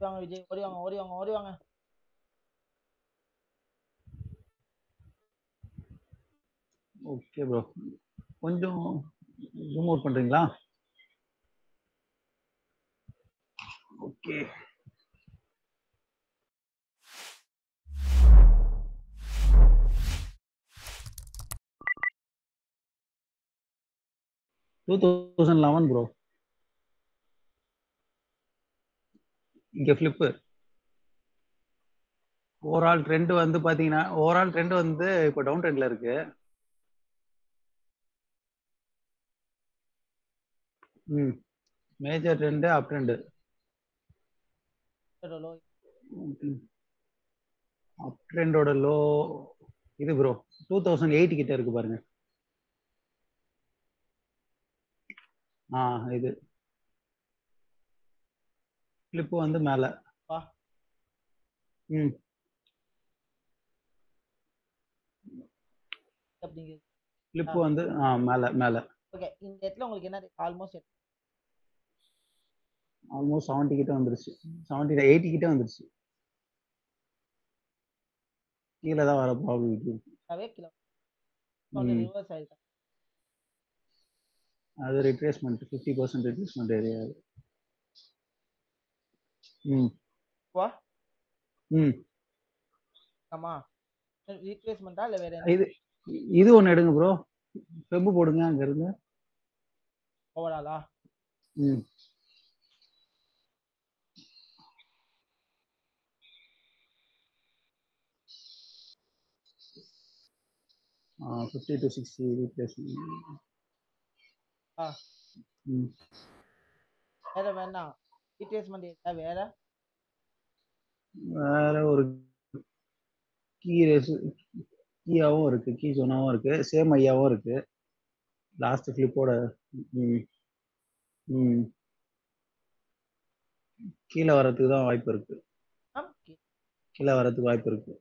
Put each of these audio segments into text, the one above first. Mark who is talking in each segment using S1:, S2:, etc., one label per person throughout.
S1: வாங்க விஜய் ஓடி வாங்க ஓடி வாங்க ஓடி வாங்க
S2: ஓகே ப்ரோ கொஞ்சம் ஜூம் அவுட் பண்றீங்களா okay two thousand eleven bro இங்க ஃபிளிப்பு ஓவரால் ட்ரெண்ட் வந்து பாத்தீங்கன்னா ஓவரால் ட்ரெண்ட் வந்து இப்போ டவுன் ட்ரெண்ட்ல இருக்கு hmm major trend up trend
S1: low
S2: up ட்ரெண்டோட லோ இது ப்ரோ டூ தௌசண்ட் எயிட் கிட்ட இருக்கு பாருங்க ஆ இது கிளிப்பு வந்து மேல
S1: வா.
S2: ம்
S1: அப்படிங்கிறது
S2: கிளிப்பு வந்து ஆ மேல மேல
S1: ஓகே இந்த இடத்துல உங்களுக்கு என்ன ஆல்மோஸ்ட்
S2: ஆல்மோஸ்ட் செவன்ட்டி கிட்ட வந்துருச்சு செவன்ட்டி எயிட்டி கிட்ட வந்துருச்சு கீழே தான் வர ப்ராப்ளம்
S1: கிலோ
S2: ம்.
S1: ரிவர்ஸ் ஆயிருக்கு
S2: அது retracement fifty percent retracement area hmm
S1: வா
S2: ம்
S1: ஆமா ரீப்ளேஸ்மெண்டா இல்ல வேற என்ன
S2: இது இது ஒன்று எடுங்க ப்ரோ வெப்பு போடுங்க அங்க இருந்து
S1: ஓவராலா
S2: hmm fifty to sixty replacement
S1: ஆ.
S2: ம்
S1: வேற வேணாம் ரீப்ளேஸ்மெண்ட் ஏதா வேற
S2: வேற ஒரு கீ ரேஸ் கீயாவும் இருக்கு கீ ஜோனாவும் இருக்கு சேம் ஐயாவும் இருக்கு லாஸ்ட் ஃபிளிப்போட ம் ம் கீழே வர்றதுக்கு தான் வாய்ப்பு இருக்கு
S1: ஆ,
S2: கீழே வர்றதுக்கு வாய்ப்பு இருக்கு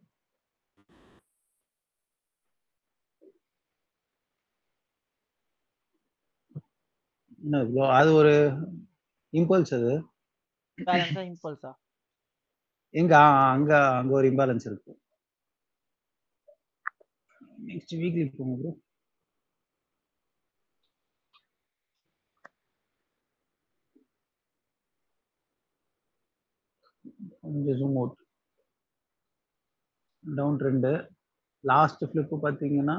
S2: என்ன bro? அது ஒரு இம்பல்ஸ் அது
S1: பேலன்ஸா இம்பல்ஸா
S2: எங்க ஆ, அங்க அங்க ஒரு இம்பேலன்ஸ் இருக்கு நெக்ஸ்ட் வீக்லி போங்க ப்ரோ கொஞ்சம் zoom out down trend last flip பார்த்தீங்கன்னா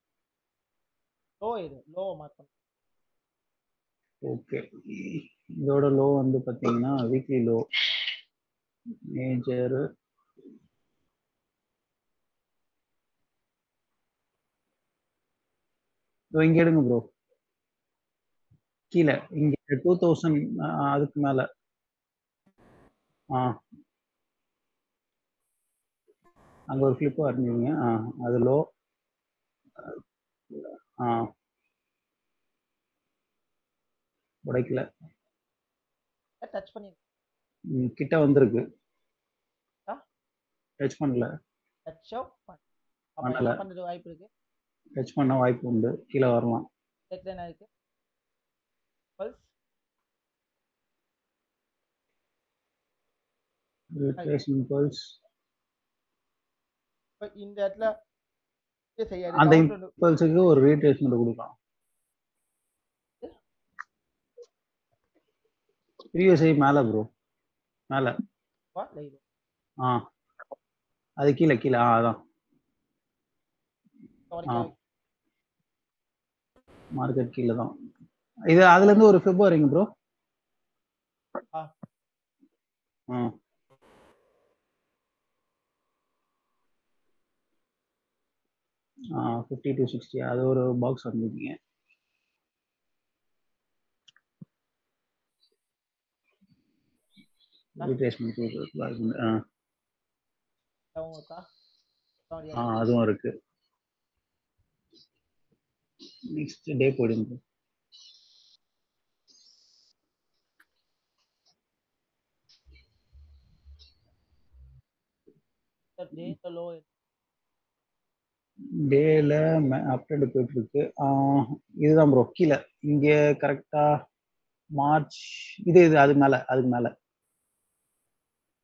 S1: லோ இது லோ மார்க் பண்ணு
S2: ஓகே இதோட லோ வந்து பார்த்தீங்கன்னா வீக்லி லோ மேஜர் இங்க எடுங்க ப்ரோ கீழே இங்க டூ தௌசண்ட் அதுக்கு மேல ஆ அங்க ஒரு கிளிப்பு வரைஞ்சிங்க ஆ அது லோ ஆ உடைக்கல
S1: டச் பண்ணி
S2: ம், கிட்ட வந்திருக்கு
S1: ஆ?
S2: டச் பண்ணல
S1: டச் அவுட் அப்ப
S2: பண்ணல.
S1: என்ன பண்றது வாய்ப்பு இருக்கு
S2: டச் பண்ண வாய்ப்பு உண்டு கீழே வரலாம்
S1: டெட்ல என்ன இருக்கு பல்ஸ்
S2: ரிட்ரேஷன் பல்ஸ்
S1: இப்ப இந்த இடத்துல இது செய்யாது
S2: அந்த
S1: down to-
S2: பல்ஸுக்கு ஒரு ரீட்ரேஸ்மெண்ட் கொடுக்கலாம் ப்ரீவியஸ் மேல ப்ரோ மேல
S1: வா, live.
S2: ஆ அது கீழே கீழே ஆ அதான்
S1: வரைக்கும்
S2: மார்க்கெட் கீழே தான் இது அதுல இருந்து ஒரு பிப்ரவரிங்க ப்ரோ
S1: ஆ.
S2: ஆ ஆ ஃபிஃப்டி டு சிக்ஸ்டி அது ஒரு பாக்ஸ் வந்துருக்கீங்க ரீட்ரேஸ்மெண்ட் ஆ
S1: அவங்க இருக்கா Sorry,
S2: ஆ அதுவும் இருக்கு நெக்ஸ்ட் டே போயிடுங்க
S1: day the low
S2: டேல அப்டேட் போயிட்டு இருக்கு ஆ, இதுதான் ப்ரோ கீழே இங்க கரெக்டா மார்ச் இது இது அது மேல அதுக்கு மேல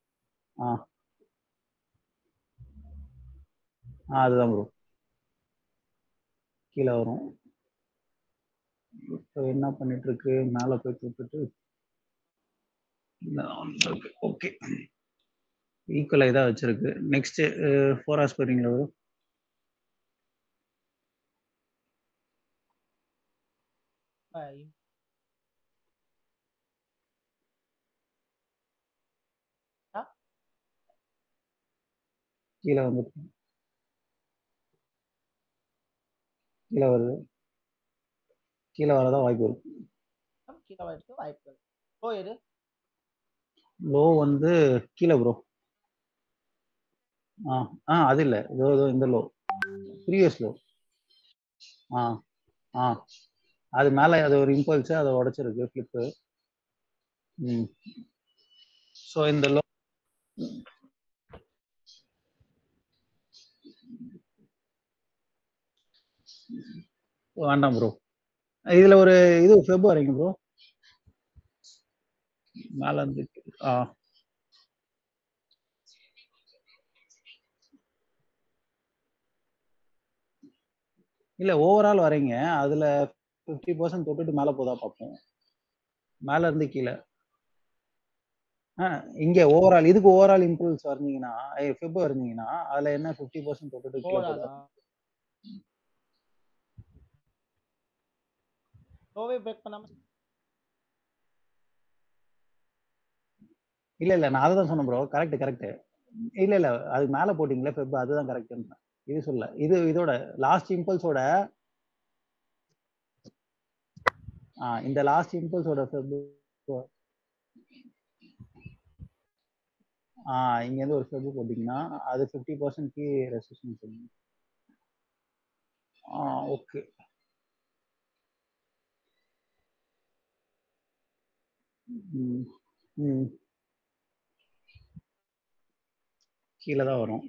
S2: ஆ ஆ அதுதான் ப்ரோ கீழே வரும் இப்போ என்ன பண்ணிட்டு இருக்கு மேலே போய் கொடுத்துட்டு ஓகே ஈக்குவலாக இதாக வச்சிருக்கு நெக்ஸ்ட் ஃபோர் ஹவர்ஸ் போறீங்களா ப்ரோ
S1: இப்ப
S2: கீழே வந்துட்டு கீழே வருது கீழே வரதா வாய்ப்பு இருக்கு
S1: இம் கீழே வரதுக்கு வாய்ப்புகள் லோ எது
S2: லோ வந்து கீழே ப்ரோ ஆ ஆ அது இல்லை இதோ இதோ இந்த லோ ப்ரீவியஸ் லோ ஆ ஆ அது மேலே அது ஒரு இம்பல்ஸ் அதை உடைச்சிருக்கு ஃப்ளிப்பு ம் ஸோ இந்த லோ வேண்டாம் ப்ரோ இதுல ஒரு இது ஃபெப் வரீங்க ப்ரோ மேல இருந்து ஆ இல்ல ஓவரால் வரீங்க அதுல ஃபிஃப்டி பர்சன்ட் தொட்டுட்டு மேல போதா பார்ப்போம் மேல இருந்து கீழே ஆ இங்க ஓவரால் இதுக்கு ஓவரால் இம்பல்ஸ் வந்தீங்கன்னா ஃபெப் வந்தீங்கன்னா அதுல என்ன ஃபிஃப்டி பர்சன்ட் தொட்டுட்டு கீழே போதா
S1: ஓவராலா லோவே பிரேக் பண்ணாம
S2: இல்ல இல்ல நான் அதை தான் சொன்னேன் ப்ரோ கரெக்ட் கரெக்ட் இல்ல இல்ல அதுக்கு மேல போட்டீங்களே ஃபெப் அதுதான் கரெக்ட் இது சொல்ல இது இதோட லாஸ்ட் இம்பல்ஸோட ஆ இந்த லாஸ்ட் இம்பல்ஸோட ஃபெப் ஆ இங்க இருந்து ஒரு ஃபெப் போட்டீங்கன்னா அது ஃபிஃப்டி பர்சன்ட் கீ ரெசிஸ்டன்ஸ் சொல்லுங்க ஆ ஓகே ம் ம் கீழே தான் வரும்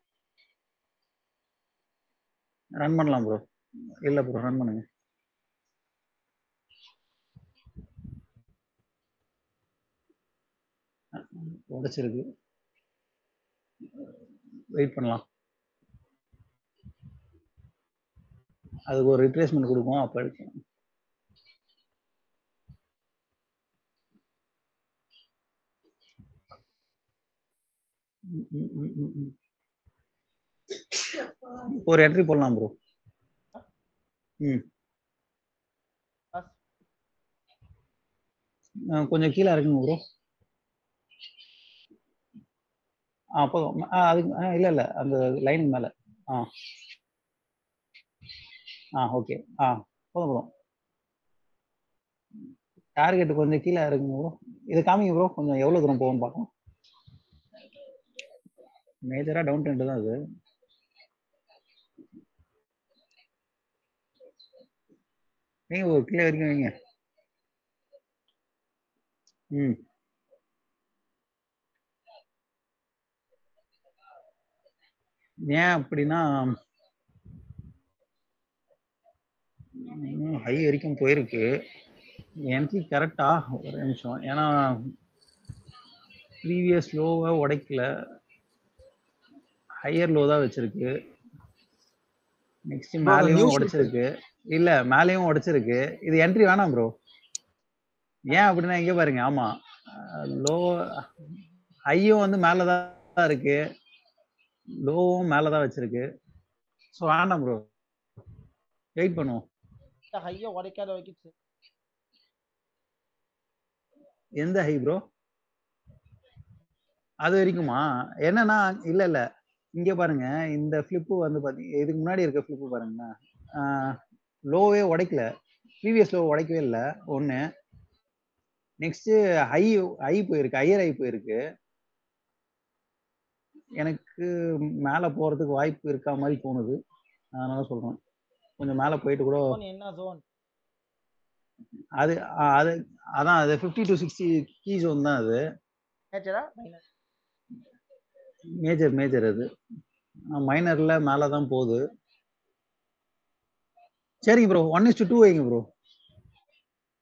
S2: ரன் பண்ணலாம் ப்ரோ இல்ல ப்ரோ ரன் பண்ணுங்க உடைச்சிருக்கு வெயிட் பண்ணலாம் அதுக்கு ஒரு ரிப்ளேஸ்மெண்ட் கொடுக்கும் அப்போ எடுக்கலாம் ம், ம், ம், ம், ம். ஒரு என்ட்ரி போடலாம் ப்ரோ ம்
S1: பஸ்
S2: ஆ, கொஞ்சம் கீழே இருக்குங்க ப்ரோ ஆ போதும் ஆ அதுக்கு ஆ இல்லை இல்லை அந்த லைன் மேலே ஆ ஆ ஓகே ஆ போதும் போதும் டார்கெட் கொஞ்சம் கீழே இருக்குங்க ப்ரோ இது காமிங்க ப்ரோ கொஞ்சம் எவ்வளோ தூரம் போகும்னு பார்க்கலாம் மேஜராக டவுன் ட்ரெண்ட் தான் இது நீங்க ஒரு கீழே வரைக்கும் வைங்க ம் ஏன் அப்படின்னா ஹை வரைக்கும் போயிருக்கு என்ட்ரி கரெக்டா ஒரு நிமிஷம் ஏன்னா ப்ரீவியஸ் லோவை உடைக்கல ஹையர் லோ தான் வச்சிருக்கு நெக்ஸ்ட்
S3: Bro, அது
S2: மேலேயும்
S3: news
S2: உடைச்சிருக்கு இல்ல மேலேயும் உடைச்சிருக்கு இது என்ட்ரி வேணாம் ப்ரோ ஏன் அப்படின்னா இங்க பாருங்க ஆமா லோ ஹையும் வந்து மேலதான் இருக்கு லோவும் மேலதான் வச்சிருக்கு ஸோ வேண்டாம் ப்ரோ வெயிட் பண்ணுவோம்
S1: இந்த ஹையை உடைக்காத வரைக்கும் சரி.
S2: எந்த ஹை ப்ரோ அது வரைக்குமா என்னன்னா இல்ல இல்ல இங்க பாருங்க இந்த ஃபிளிப்பு வந்து பாத்தீங்க இதுக்கு முன்னாடி இருக்க ஃபிளிப்பு பாருங்களேன் லோவே உடைக்கல ப்ரீவியஸ் லோ உடைக்கவே இல்லை ஒன்று நெக்ஸ்ட் ஹை ஹை போயிருக்கு ஹையர் ஹை போயிருக்கு எனக்கு மேலே போறதுக்கு வாய்ப்பு இருக்கா மாதிரி தோணுது அதனால சொல்றேன் கொஞ்சம் மேலே போயிட்டு கூட
S1: Zone என்ன ஜோன்
S2: அது ஆ, அது அதான் அது fifty to sixty key zone தான் அது
S1: மேஜரா மைனர்
S2: மேஜர் மேஜர் அது மைனர்ல மேலே தான் போகுது சரிங்க ப்ரோ ஒன் இஸ் டூ வைங்க ப்ரோ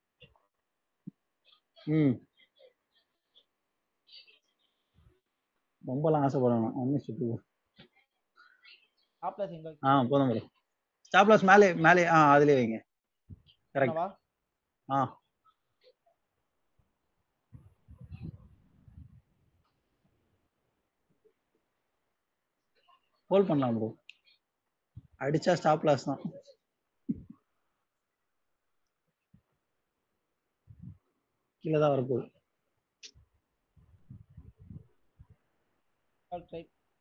S2: ம் ரொம்பலாம் ஆசைப்படணும் ஒன்றும் சுட்டு
S1: டாப்லஸ் எங்க
S2: ஆ போதும் ப்ரோ ஸ்டாப் லாஸ் மேலே மேலே ஆ அதுலேயே வைங்க கரெக்ட்
S1: வைக்கணுமா
S2: ஆ ஹோல்ட் பண்ணலாம் ப்ரோ அடிச்சா ஸ்டாப் லாஸ் தான் கீழே தான் வரப்போகுது
S1: ட்ரை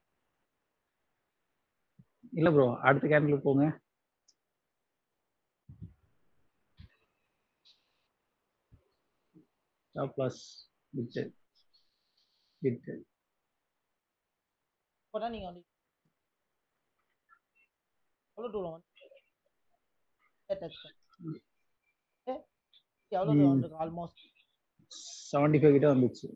S2: இல்ல ப்ரோ அடுத்த கேண்டில் போங்க ஸ்டாப் லாஸ் விட்டு விட்டு
S1: போட்டா நீங்க வந்து எவ்வளவு தூரம் வந்து டச் எவ்வளவு தூரம்
S2: ம்.
S1: வந்து ஆல்மோஸ்ட்
S2: செவன்டி ஃபைவ் கிட்ட வந்துச்சு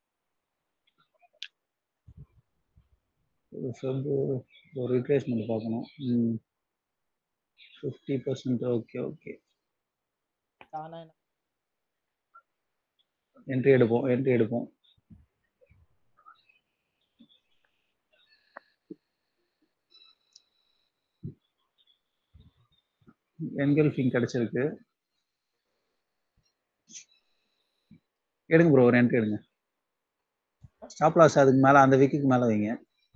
S2: ஒரு சப் ஒரு ரீப்ளேஸ்மெண்ட் பார்க்கணும் ம் ஃபிஃப்டி பர்சன்ட் ஓகே ஓகே
S1: ஆனா என்ன
S2: என்ட்ரி எடுப்போம் என்ட்ரி எடுப்போம் என்கல்ஃபிங் கிடைச்சிருக்கு எடுங்க ப்ரோ ஒரு என்ட்ரி எடுங்க ஸ்டாப் லாஸ் அதுக்கு மேல அந்த விக்குக்கு மேல வைங்க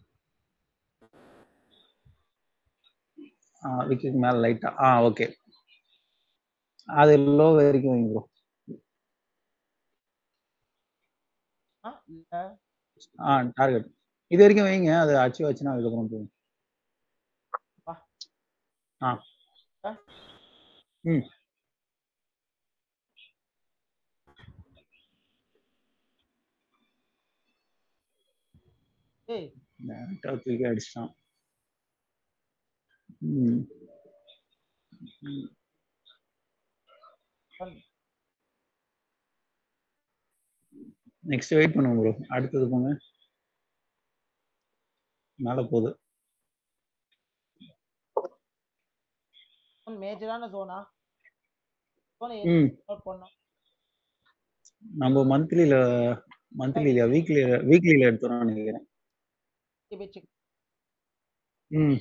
S2: ஆ விக்குக்கு மேல லைட்டா ஆ ஓகே அது லோ வரைக்கும் வைங்க ப்ரோ
S1: ஆ இல்ல
S2: ஆ டார்கெட் இது வரைக்கும் வைங்க அது அச்சீவ் ஆச்சுன்னா அதுக்கப்புறம் போகும்
S1: வா.
S2: ஆ
S1: ஆ.
S2: ம்
S1: ஏய்
S2: டேரக்டா தூக்கி அடிச்சிட்டான் ம் ம்.
S1: பண்ணு.
S2: நெக்ஸ்ட் வெயிட் பண்ணுங்க ப்ரோ அடுத்தது போங்க மேல போகுது
S1: மேஜரான ஜோனா ஜோனை
S2: ம்
S1: நோட் பண்ணோம்
S2: நம்ம மந்த்லில மந்த்லி இல்லையா வீக்லி வீக்லில எடுத்துறோம் நினைக்கிறேன்
S1: போய் செக்
S2: ம்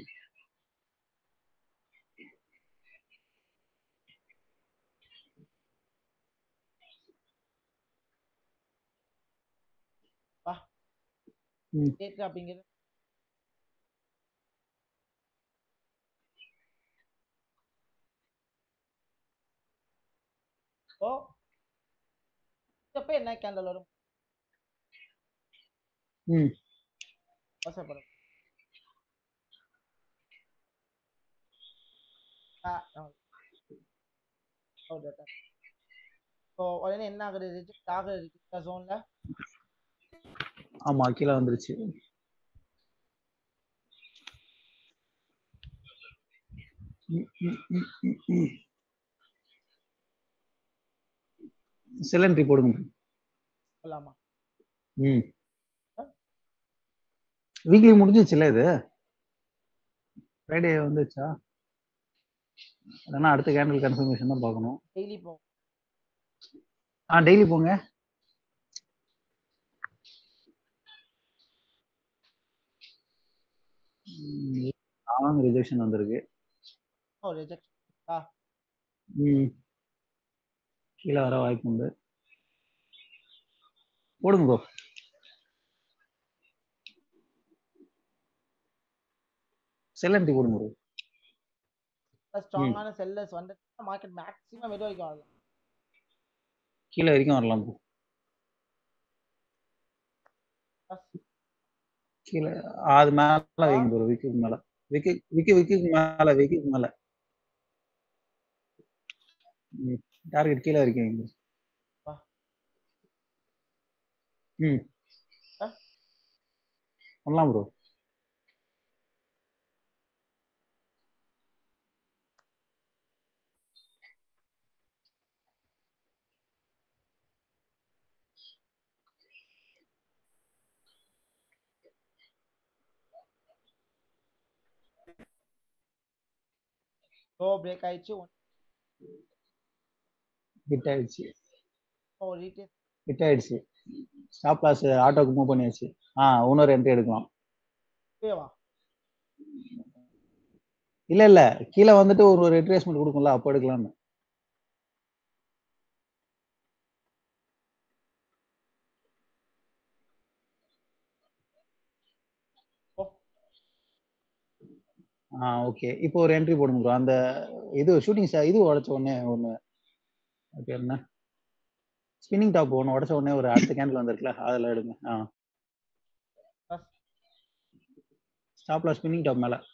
S1: வா
S2: ம்.
S1: டேட் அப்படிங்கிறது ஓ இப்ப என்ன கேண்டல் வரும்
S2: ம்
S1: அவசரப்படும் ஆ ஸோ உடனே என்ன ஆகுது ரிஜெக்ட் ஆகுது இந்த ஜோன்ல
S2: ஆமா கீழே வந்துருச்சு ம், ம், ம், ம், ம். சிலன்ட்ரி போடுங்க
S1: சொல்லாமா
S2: ம் வீக்லி முடிஞ்சிச்சுல இது ஃப்ரைடே வந்துச்சா இல்லைன்னா அடுத்த கேண்டில் கன்ஃபர்மேஷன் தான் பார்க்கணும்
S1: டெய்லி போகும்
S2: ஆ டெய்லி போங்க லாங் ரிஜெக்ஷன் வந்திருக்கு
S1: ஓ ரிஜெக்ட் ஆ
S2: ம் கீழே வர வாய்ப்பு உண்டு போடுங்க ப்ரோ செல்லன்டி போடுங்க ப்ரோ
S1: ஸ்ட்ராங்கான செல்லர்ஸ் வந்து மார்க்கெட் மேக்ஸிமம் எது வரைக்கும் ஆகலாம்
S2: கீழே வரைக்கும் வரலாம் ப்ரோ கீழே அது மேல வைங்க ப்ரோ விக்குக்கு மேல விக்கு விக்கு விக்குக்கு மேல விக்குக்கு மேல டார்கெட் கீழே வரைக்கும் வைங்க
S1: வா.
S2: ம்
S1: ஆ?
S2: பண்ணலாம் ப்ரோ
S1: லோ பிரேக் ஆயிடுச்சு
S2: ஹிட் ஆயிடுச்சு
S1: ஓ ரீட்டேஸ்
S2: ஹிட் ஆயிடுச்சு ஸ்டாப் லாஸ் ஆட்டோக்கு மூவ் பண்ணியாச்சு ஆ இன்னொரு என்ட்ரி எடுக்கலாம்
S1: ஓகேவா
S2: இல்ல இல்ல கீழே வந்துட்டு ஒரு ரெட்ரேஸ்மெண்ட் கொடுக்கும்ல அப்போ எடுக்கலாம்னு
S1: ஓ.
S2: ஆ ஓகே இப்போ ஒரு என்ட்ரி போடுங்க ப்ரோ அந்த இது ஷூட்டிங் ஸ்டார் இது உடைச்ச உடனே ஒன்று அது பேர் என்ன ஸ்பின்னிங் டாப் ஒன்று உடைச்ச உடனே ஒரு அடுத்த கேண்டில் வந்திருக்குல்ல அதில் எடுங்க ஆ
S1: First.
S2: ஸ்டாப்ல ஸ்பின்னிங் டாப் மேலே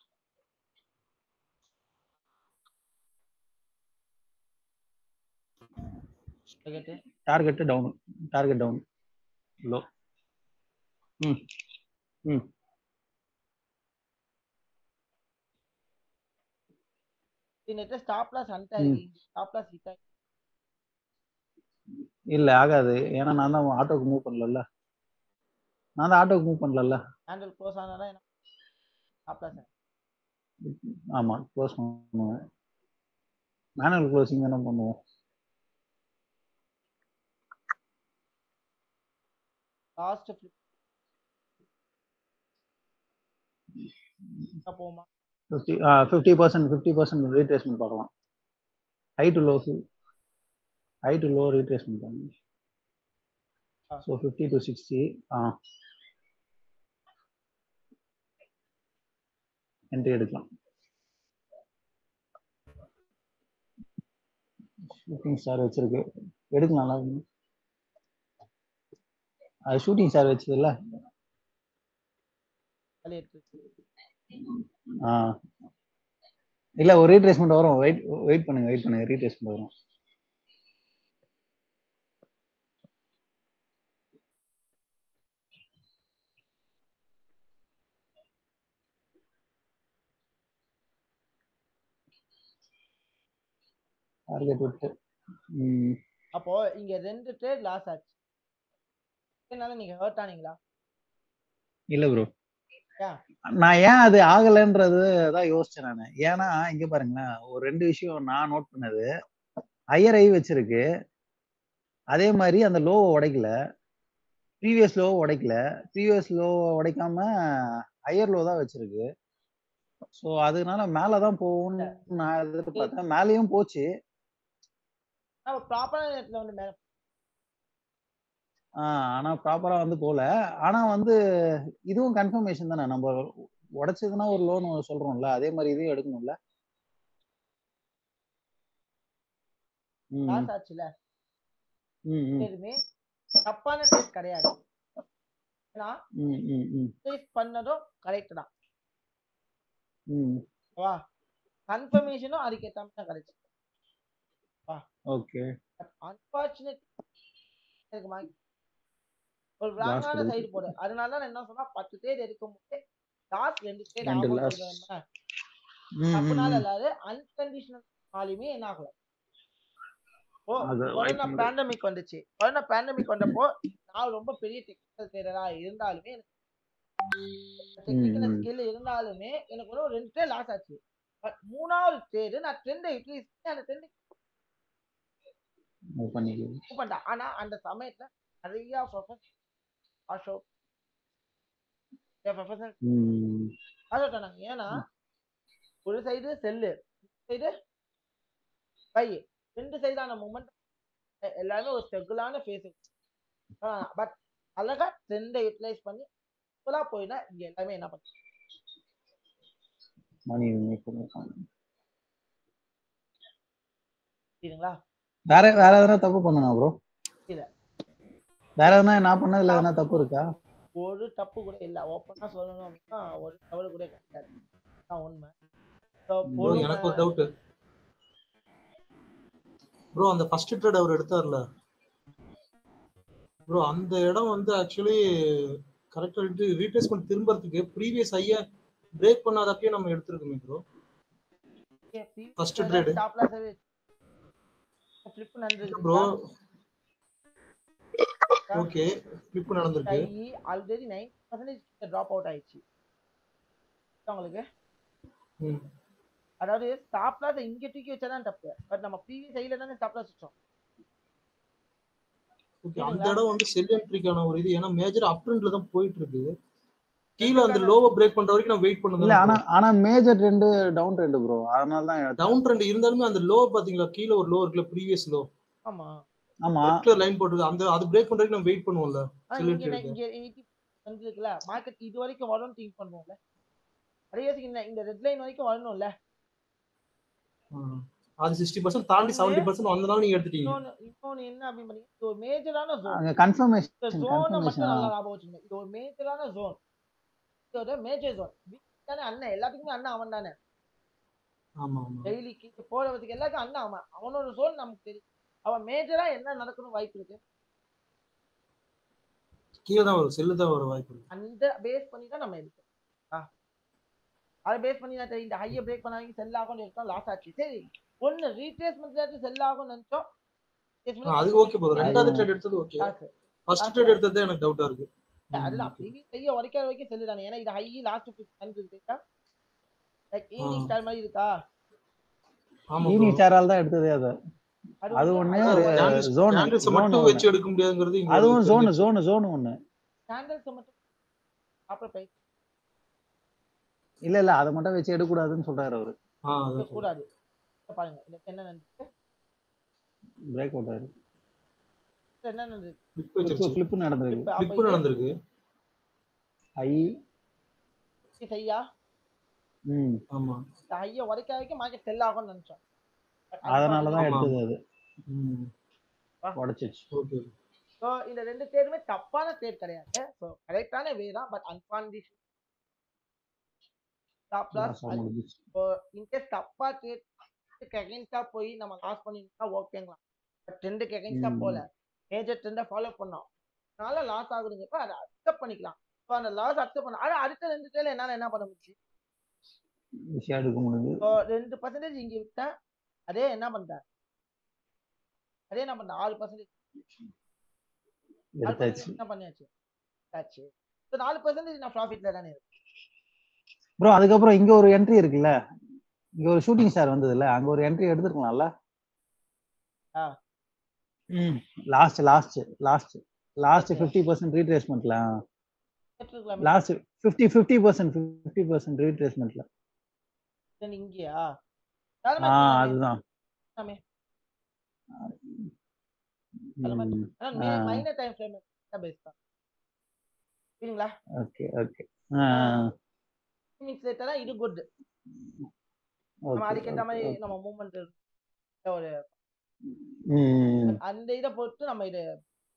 S1: கேட்டு
S2: target down target down low hmm hmm
S1: net stop loss and ஆயிருக்கு ஸ்டாப் லாஸ் ஹிட் ஆயிருக்கு
S2: இல்ல ஆகாது ஏன்னா நான் தான் ஆட்டோக்கு மூவ் பண்ணல நான் தான் ஆட்டோக்கு மூவ் பண்ணல
S1: ஹேண்டில் க்ளோஸ் ஆனாதான் என்ன ஸ்டாப் லாஸ்
S2: ஆமா க்ளோஸ் பண்ணுவேன் மேனுவல் க்ளோசிங் தானே பண்ணுவோம்
S1: லாஸ்ட் ஃபிளிப் போமா
S2: fifty fifty percent fifty percent retracement பார்க்கலாம் high to low high to low retracement பண்ணுங்க
S1: ஆ.
S2: ஸோ ஃபிஃப்டி டு சிக்ஸ்டி ஆ என்ட்ரி எடுக்கலாம் ஷூட்டிங் ஸ்டார் வச்சிருக்கு எடுக்கலாம் நல்லா இருக்கு. அது ஷூட்டிங் ஸ்டார் வச்சதுல்ல
S1: வலி எடுத்து
S2: ஆ இல்ல ஒரு ரீட்ரேஸ்மெண்ட் வரும் வெயிட் வெயிட் பண்ணுங்க வெயிட் பண்ணுங்க ரீட்ரேஸ்மெண்ட் வரும் டார்கெட் விட்டு ம்
S1: அப்போ இங்க ரெண்டு ட்ரேட் லாஸ் ஆச்சு இதனால நீங்க ஹர்ட் ஆனீங்களா
S2: இல்ல ப்ரோ
S1: ஏன்?
S2: நான் ஏன் அது ஆகலைன்றது தான் யோசிச்சேன் நான் ஏன்னா இங்க பாருங்களேன் ஒரு ரெண்டு விஷயம் நான் நோட் பண்ணது ஹையர் ஐ வச்சிருக்கு அதே மாதிரி அந்த லோவை உடைக்கல ப்ரீவியஸ் லோவை உடைக்கல ப்ரீவியஸ் லோவை உடைக்காம ஹையர் லோ தான் வச்சிருக்கு ஸோ அதனால மேலே தான் போகும்னு நான் எதிர்பார்த்தேன் மேலேயும் போச்சு
S1: நம்ம ப்ராப்பரான நேரத்துல வந்து மேல
S2: ஆஹ் ஆனா ப்ராப்பரா வந்து போல ஆனா வந்து இதுவும் கன்ஃபர்மேஷன் தானே நம்ம உடைச்சதுன்னா ஒரு லோன் சொல்றோம்ல அதே மாதிரி இதையும் எடுக்கணும்ல ம்,
S1: லாஸ் ஆச்சுல
S2: ம், ம்,
S1: எதுவுமே தப்பான ட்ரேட் கிடையாது ஏன்னா
S2: ம், ம், ம்,
S1: ட்ரேட் பண்ணதும் கரெக்ட் தான்
S2: ம்.
S1: வா கன்ஃபர்மேஷனும் அதுக்கேற்ற மாதிரி தான் கிடைச்சு
S2: ஓகே
S1: அன்பார்ச்சுனேட் எனக்கு மா- ஒரு
S2: Loss
S1: ராங்கான
S2: கிடைச்சு.
S1: சைடு போடு அதனால தான் நான் என்ன சொன்னா பத்து ட்ரேட் எடுக்கும் போது லாஸ்ட் ரெண்டு ட்ரேட்
S2: ரெண்டு
S1: ஆகும்
S2: loss.
S1: சொல்றேன்
S2: ம், ம்,
S1: தப்புனால
S2: ம்.
S1: இல்லாது அன்கண்டிஷனல் ஆலுமே என்ன ஆகல ஓ
S2: அது
S1: கொரோனா
S2: வாய்ப்பு உண்டு.
S1: பேண்டமிக் வந்துச்சு கொரோனா பேண்டமிக் வந்தப்போ நான் ரொம்ப பெரிய டெக்னிக்கல் ட்ரேடரா இருந்தாலுமே டெக்னிக்கல்
S2: ம்.
S1: ஸ்கில் இருந்தாலுமே எனக்கு ஒரு ரெண்டு ட்ரேட் லாஸ் ஆச்சு பட் மூணாவது ட்ரேடு நான் ட்ரெண்டை யூட்டிலைஸ் பண்ணி அந்த ட்ரெண்ட்
S2: அது பண்ணிக்கலாம்
S1: மூவ் பண்ணிட்டேன் ஆனா அந்த சமயத்துல நிறைய ப்ரொஃபஷனல் அசோக் ப்ரொஃபஷனல்
S2: ம்,
S1: அசோட்டானாங்க ஏன்னா ஒரு சைடு செல்லு சைடு பை ரெண்டு சைடான மூமெண்ட் எல்லாமே ஒரு ஸ்ட்ரகிளான ஃபேஸ் பட் அழகா ட்ரெண்டை யூட்டிலைஸ் பண்ணி ஃபுல்லா போயினா இங்க எல்லாமே என்ன பண்ண
S2: மணி make பண்ணிருக்காங்க.
S1: புரியுதுங்களா
S2: வேற வேற எதனா தப்பு பண்ணனா ப்ரோ
S1: இல்ல.
S2: வேற எதனா நான் பண்ணதுல எதனா தப்பு இருக்கா
S1: ஒரு தப்பு கூட இல்ல ஓப்பனா சொல்லணும் அப்படின்னா ஒரு தவறு கூட கிடையாது அதான் உண்மை So,
S3: ப்ரோ எனக்கு ஒரு
S1: பொறுமை-
S3: டவுட் ப்ரோ அந்த ஃபர்ஸ்ட் ட்ரேட் அவர் எடுத்தார்ல ப்ரோ அந்த இடம் வந்து ஆக்சுவலி கரெக்டா ரீப்ளேஸ்மெண்ட் திரும்பறதுக்கு ப்ரீவியஸ் ஐயா பிரேக் பண்ணாதப்பயே நம்ம எடுத்திருக்கோமே bro First trade.
S1: Stop loss ஆவே flip நடந்திருக்கு
S3: ப்ரோ ஓகே ஃபிளிப் நடந்திருக்கு
S1: கை already nine percentage drop out ஆயிடுச்சு உங்களுக்கு
S3: ம்.
S1: அதாவது ஸ்டாப் லாஸ் இங்க தூக்கி வச்சாதான் தப்பு பட் நம்ம ப்ரீவியஸ் சைடுல தானே ஸ்டாப் லாஸ் வச்சோம்
S3: ஓகே அந்த
S1: புரியுதுங்களா?
S3: இடம் வந்து செல் என்ட்ரிக்கான ஒரு இது ஏன்னா மேஜர் அப் ட்ரெண்ட்ல தான் போயிட்டு இருக்கு கீழே அந்த லோவை பிரேக் பண்ற வரைக்கும் நான் வெயிட்
S2: இல்ல
S3: பண்ணணும்
S2: ஆனா ஆனா major trend down trend bro அதனால தான் எடுத்தேன்.
S3: டவுன் ட்ரெண்ட் இருந்தாலுமே அந்த லோ பாத்தீங்களா கீழே ஒரு லோ இருக்குல்ல ப்ரீவியஸ் லோ
S1: ஆமா
S2: ஆமா
S3: ரெட் லைன் போட்டுருக்கு அந்த அது பிரேக் பண்ற வரைக்கும் நம்ம வெயிட் பண்ணுவோம்ல
S1: ஆனா
S3: செல்
S1: இங்க
S3: என்ட்ரி
S1: நான் இங்க எயிட்டி வந்துருக்குல்ல மார்க்கெட் இது வரைக்கும் வரும்னு திங்க் பண்ணுவோம்ல அதே இந்த இந்த ரெட் லைன் வரைக்கும் வரணும்ல
S3: அது சிக்ஸ்டி பர்சன்ட் தாண்டி
S1: ஒண்ணு-
S3: செவன்டி பர்சன்ட் வந்தனால நீங்க எடுத்துட்டீங்க
S1: இன்னொன்னு இன்னொன்னு என்ன அப்படின்னு பாத்தீங்கன்னா இது ஒரு மேஜரான ஜோன்
S2: அங்க
S1: இந்த
S2: கன்ஃபர்மேஷன்
S1: ஜோனை மட்டும்
S2: கன்ஃபர்மேஷன்
S1: நல்லா ஞாபகம் வச்சுக்கோங்க இது ஒரு மேஜரான ஜோன் இதோட மேஜர் ஜோன் தானே அண்ணன் எல்லாத்துக்குமே அண்ணன் அவன் தானே
S3: ஆமா ஆமா
S1: டெய்லிக்கு போறதுக்கு எல்லாருக்கும் அண்ணன் அவன் அவனோட ஜோன் நமக்கு தெரியும் அவன் மேஜரா என்ன நடக்கணும் வாய்ப்பு இருக்கு
S3: கீழே தான் வரும் செல்லு தான் வரும் வாய்ப்பு இருக்கு
S1: அந்த பேஸ் பண்ணி தான் நம்ம எடுப்போம் ஆ அதை பேஸ் பண்ணி தான் தெரியும் இந்த ஹையை பிரேக் பண்ணாங்க செல் ஆகும்னு எடுத்தோம் லாஸ் ஆச்சு சரி ஒன்னு ரீட்ரேஸ்மெண்ட்ல செல் ஆகும்னு நினைச்சோம்
S3: ஆ, அது ஓகே போதும் ரெண்டாவது ட்ரேட் எடுத்தது ஓகே
S1: காசு
S3: ஃபர்ஸ்ட் ட்ரேட் எடுத்தது எனக்கு டவுட்டா இருக்கு
S1: அதுதான் ப்ரீவியஸ் கையை உடைக்காத வரைக்கும் செல்லு தானே ஏன்னா இது ஹை லாஸ்ட் ஃபிஃப்ட் இருக்கா லைக் ஈவினிங் ஸ்டார் மாதிரி இருக்கா
S3: ஆமா
S2: ஈவினிங் சேரால் தான் எடுத்ததே அது அது ஒண்ணு zone,
S3: கேண்டில்ஸ்
S2: zone
S3: மட்டும்
S2: ஒண்ணு.
S3: வச்சு எடுக்க முடியாதுங்கிறது இங்க
S2: அதுவும்
S3: ஒரு
S2: ஜோனு ஜோனு ஜோனு ஒண்ணு
S1: கேண்டல்ஸ் மட்டும் அப்புறம் பிரைஸ்
S2: இல்ல இல்ல அதை மட்டும் வச்சு எடுக்கக்கூடாதுன்னு சொல்றாரு அவரு
S3: ஆ, அதான் சொல்றேன்.
S1: கூடாது இப்ப பாருங்க இந்த என்ன நடந்துச்சு
S2: பிரேக் அவுட் ஆயிரு
S1: இது என்ன நடந்துச்சு
S3: Flip வச்சிருச்சு.
S2: ஃபிளிப் நடந்திருக்கு
S1: இப்ப அப்ப
S3: Flip நடந்திருக்கு
S2: ஐ
S1: இது சரியா
S2: ம்
S3: ஆமா
S1: இந்த ஹையை உடைக்காத வரைக்கும் மார்க்கெட் செல் ஆகும்னு நினைச்சோம் But அது
S2: அதனாலதான்
S3: ஆமா.
S2: எடுத்தது அது
S3: ம்
S2: உடச்சிச்சு
S3: ஓகே
S1: ஸோ இந்த ரெண்டு தேர்வுமே தப்பான தேர் கிடையாது ஸோ கரெக்டான வே தான் பட் அன்கான்டிஷன் ஸ்டாப் லாஸ்
S2: லாஸா முடிஞ்சிச்சு
S1: இப்போ இன்கேஸ் தப்பா ட்ரேட் அகைன்ஸ்டா போய் நம்ம லாஸ் பண்ணிருந்தா ஓகேங்களா பட் ட்ரெண்டுக்கு அகைன்ஸ்டா
S2: ம்.
S1: போல மேஜர் ட்ரெண்டை ஃபாலோ பண்ணோம் அதனால லாஸ் ஆகுதுங்கப்ப அதை அக்செப்ட் பண்ணிக்கலாம் இப்போ அந்த லாஸ் அக்செப்ட் பண்ண ஆனா அடுத்த ரெண்டு ட்ரேல என்னால என்ன பண்ண முடிச்சு
S2: ஈஸியா எடுக்க முடியுது
S1: இப்போ ரெண்டு பர்சன்டேஜ் இங்க விட்டேன் அதே என்ன பண்ணிட்டேன் அதே என்ன பண்ணேன் ஆறு பர்சன்டேஜ்
S2: எடுத்தாச்சு
S1: என்ன பண்ணியாச்சு ஆச்சு இப்போ நாலு பர்சன்டேஜ் நான் ப்ராஃபிட்ல தானே இருக்கேன்
S2: ப்ரோ அதுக்கப்புறம் இங்க ஒரு என்ட்ரி இருக்குல்ல இங்க ஒரு ஷூட்டிங் ஸ்டார் வந்ததுல அங்க ஒரு என்ட்ரி எடுத்துருக்கலாம்ல
S1: ஆ.
S2: ம் last last last last fifty percent ரீட்ரேஸ்மெண்ட்ல
S1: கேட்டிருக்கலாமே
S2: last fifty fifty percent fifty percent ரீட்ரேஸ்மெண்ட்ல
S1: then இங்கேயா
S2: ஆ அதுதான்
S1: எல்லாமே.
S2: ம்,
S1: ஆனா
S2: ஆ.
S1: மைனர் டைம் ஃப்ரேம் பேஸ் தான் சரிங்களா
S2: ஓகே ஓகே
S1: மினிட்ஸ் லேட்டரா இது குட் நம்ம அதுக்கேற்ற மாதிரி நம்ம மூவ்மெண்ட் ஒரு அந்த இதை பொறுத்து நம்ம இது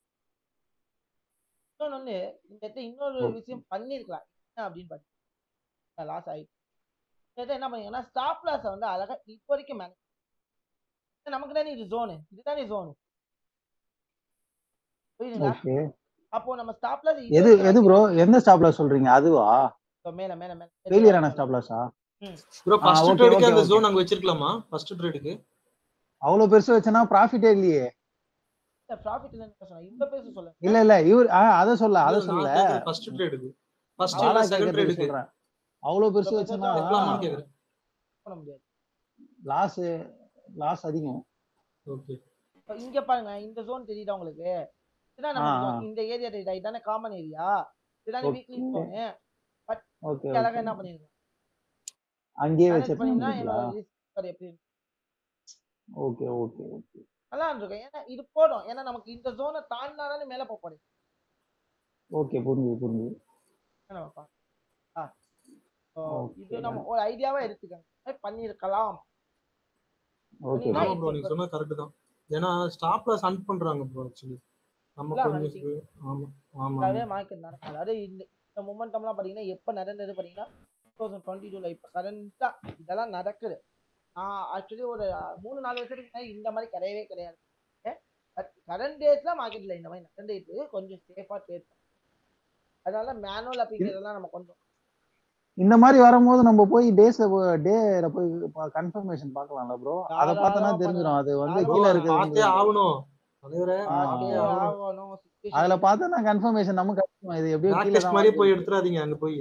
S1: இன்னொன்னு இந்த இடத்துல இன்னொரு
S2: Okay.
S1: விஷயம் பண்ணிருக்கலாம் என்ன அப்படின்னு பார்த்தீங்கன்னா லாஸ் ஆயிடுச்சு இந்த இடத்துல என்ன பண்ணீங்கன்னா ஸ்டாப் லாஸை வந்து அழகா இப்போ வரைக்கும் மேனேஜ் நமக்கு தானே இது ஜோனு இதுதானே ஜோனு புரியுதுங்களா
S2: ஓகே
S1: அப்போ நம்ம ஸ்டாப் லாஸ்
S2: எது எது ப்ரோ எந்த ஸ்டாப் லாஸ் சொல்றீங்க அதுவா
S1: மேல மேல மேல
S2: ஃபெயிலியர் ஆன ஸ்டாப் லாஸா
S3: ப்ரோ
S2: ஆ,
S3: ஃபர்ஸ்ட்
S2: okay,
S3: ட்ரேடுக்கு
S2: okay,
S3: அந்த
S2: okay.
S3: ஜோன் அங்க வச்சிருக்கலாமா ஃபர்ஸ்ட் ட்ரேடுக்கு
S2: அவ்வளவு பெருசு வச்சனா ப்ராஃபிட்டே இல்லையே
S1: ப்ராஃபிட் இல்லைன்னு சொன்னேன் இந்த பேச சொல்ல
S2: இல்ல இல்ல இவர் ஆ அத சொல்ல அத சொல்ல
S3: ஃபர்ஸ்ட் ட்ரேடுக்கு ஃபர்ஸ்ட்
S2: பாலா
S3: இல்ல செகண்ட்
S2: கேக்குறதுக்கு
S3: ட்ரேடுக்கு
S2: சொல்றேன் அவ்வளவு பெருசு வச்சனா
S3: வைக்கலாமான்னு கேக்குறேன்
S1: பண்ண முடியாது
S2: லாஸ் லாஸ் அதிகம்
S3: ஓகே
S1: இப்ப இங்க பாருங்க இந்த ஜோன் தெரியுதா உங்களுக்கு இதுதான் நம்ம
S2: ஆ,
S1: zone.
S2: ஆ.
S1: இந்த ஏரியா தெரியுதா இதானே காமன் ஏரியா இதுதானே
S2: Okay.
S1: வீக்லி ஜோனு
S2: ஓகே
S1: அழகா என்ன பண்ணிருக்கோம்
S2: அங்கேயே
S1: மேனேஜ் பண்ணிருந்தா
S2: வச்சிருக்கீங்களா
S1: என்னோட ரிஸ்க் எப்படி இருக்கு?
S2: ஓகே ஓகே ஓகே
S1: நல்லா இருந்திருக்கும் ஏன்னா இது போதும் ஏன்னா நமக்கு இந்த ஜோனை தாண்டினா தானே மேல போக போறேன்
S2: ஓகே புரிஞ்சுது புரிஞ்சுது
S1: நம்ம பார்க்கலாம். ஆ. So,
S2: Okay.
S1: இது நம்ம ஒரு ஐடியாவா எடுத்துக்கோங்க பண்ணிருக்கலாம்
S2: ஓகே
S1: ஆ,
S3: ஆமா ப்ரோ நீங்க சொன்னா கரெக்ட் தான் ஏன்னா ஸ்டாப் லாஸ் அண்ட் பண்றாங்க ப்ரோ ஆக்சுவலி நம்ம
S1: இல்ல,
S3: கொஞ்சம்
S1: hunting.
S3: இது- ஆமா ஆமா
S1: அதாவே மார்க்கெட் நடக்கும் அதாவது இந்த இந்த மூமெண்டம்லாம் பார்த்தீங்கன்னா எப்போ நடந்தது பார்த்தீங்கன்னா டூ தௌசண்ட் டுவெண்ட்டி டூவில் இப்போ கரண்ட்டாக இதெல்லாம் நடக்குது நான் ஆக்சுவலி ஒரு அஹ், மூணு நாலு வருஷத்துக்கு முன்னாடி இந்த மாதிரி கிடையவே கிடையாது பட் கரண்ட் டேஸில் மார்க்கெட்டில் இந்த மாதிரி நடந்துட்டு கொஞ்சம் சேஃபாக ட்ரேட் அதனால மேனுவல் அப்படிங்கிறதெல்லாம் நம்ம கொஞ்சம்
S2: இந்த மாதிரி வரும்போது நம்ம போய் டேஸ்ல டேல போய் கன்ஃபர்மேஷன் பார்க்கலாம்ல ப்ரோ அத
S1: தாராளமா
S2: பார்த்தனா தெரிஞ்சிரும் அது வந்து
S1: தாராளமா
S2: கீழ
S3: பார்த்தே
S2: இருக்குது
S3: ஆகணும் தலைவரே
S2: ஆ,
S1: பார்த்தே
S3: ஆ.
S1: ஆகணும் situation
S2: அதுல பார்த்தனா கன்ஃபர்மேஷன் நமக்கு கிடைக்கும். இது எப்படியோ
S3: பேக்
S2: கீழ
S3: டெஸ்ட்
S2: தான்
S3: மாதிரியே
S2: வாங்கி
S3: போய் எடுத்துறாதீங்க அங்க போய்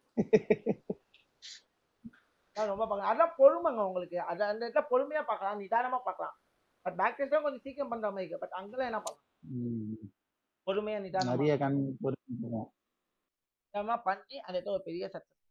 S1: தான் ரொம்ப பார்க்கலாம் அதான் பொறுமைங்க உங்களுக்கு அது அந்த இடத்துல பொறுமையா பார்க்கலாம் நிதானமா பார்க்கலாம் பட் பேக் டெஸ்ட்லாம் கொஞ்சம் சீக்கிரம் பண்ற மாதிரி இருக்கு பட் அங்கெல்லாம் என்ன பண்ணலாம்
S2: ம்.
S1: பொறுமையா நிதானமா
S2: நிறைய கண் பொறுத்து போகும்.
S1: நிதானமா பண்ணி அந்த இடத்துல ஒரு பெரிய சக்சஸ்